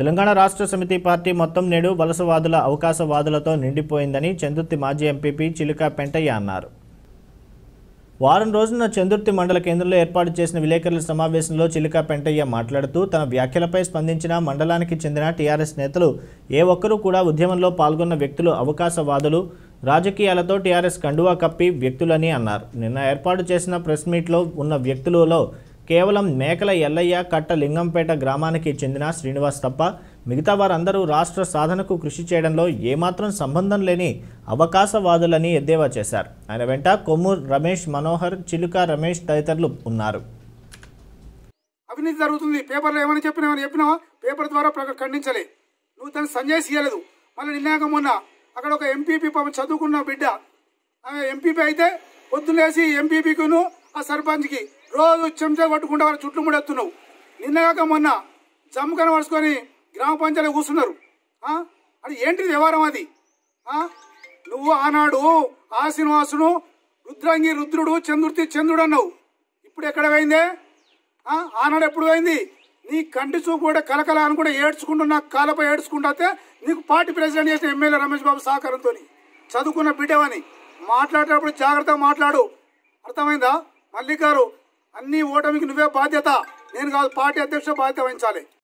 తెలంగాణ రాష్ట్ర సమితి పార్టీ మొత్తం నేడు వలసవాదుల అవకాశవాదులతో నిండిపోయిందని చందుర్తి మాజీ ఎంపీపీ చిలుక పెంటయ్య అన్నారు వారం రోజున చందుర్తి మండల కేంద్రంలో ఏర్పాటు చేసిన విలేకరుల సమావేశంలో చిలుక పెంటయ్య మాట్లాడుతూ తన వ్యాఖ్యలపై స్పందించిన మండలానికి చెందిన టీఆర్ఎస్ నేతలు ఏ ఒక్కరూ కూడా ఉద్యమంలో పాల్గొన్న వ్యక్తులు అవకాశవాదులు రాజకీయాలతో టీఆర్ఎస్ కండువా కప్పి వ్యక్తులని అన్నారు నిన్న ఏర్పాటు చేసిన ప్రెస్ మీట్లో ఉన్న వ్యక్తులలో కేవలం మేకల ఎల్లయ్య కట్ట లింగంపేట గ్రామానికి చెందిన శ్రీనివాస్ తప్ప మిగతా వారందరూ రాష్ట్ర సాధనకు కృషి చేయడంలో ఏమాత్రం సంబంధం లేని అవకాశవాదులని ఎద్దేవా చేశారు ఆయన వెంట కొమ్ము రమేష్ మనోహర్ చిలుక రమేష్ తదితరులు ఉన్నారు అవినీతి జరుగుతుంది పేపర్లో ఏమని చెప్పినా ఏమని చెప్పినావా పేపర్ ద్వారా ప్రక- ఖండించలే నువ్వు తను సంజయ్ ఇయ్యలేదు మళ్ళీ నిన్నాక మొన్న అక్కడ ఒక ఎంపీపీ పాపం చదువుకున్న బిడ్డ ఆమె ఎంపీపీ అయితే పొద్దులేసి ఎంపీపీకును ఆ సర్పంచ్కి రోజు చెంచా కొట్టుకుంటా వాళ్ళ చుట్లు ముడెత్తున్నావు నిన్నగాక మొన్న జమ్ము కనబడుచుకొని గ్రామ పంచాయతీ కూర్చున్నారు ఆ? అది ఏంటి వ్యవహారం అది ఆ? నువ్వు ఆనాడు ఆ శ్రీనివాసును రుద్రంగి రుద్రుడు చంద్రుతి చంద్రుడు అన్నావు ఇప్పుడు ఎక్కడ పోయిందే ఆ? ఆనాడు ఎప్పుడు పోయింది నీ కంటి చూపు కూడా కలకల అని కూడా ఏడ్చుకుంటూ నా కాలపై ఏడ్చుకుంటే నీకు పార్టీ ప్రెసిడెంట్ చేసిన ఎమ్మెల్యే రమేష్ బాబు సహకారంతో చదువుకున్న బిడ్డవని మాట్లాడేటప్పుడు జాగ్రత్తగా మాట్లాడు అర్థమైందా మల్లిక్ గారు అన్ని ఓటమికి నువ్వే బాధ్యత నేను కాదు పార్టీ అధ్యక్ష బాధ్యత వహించాలి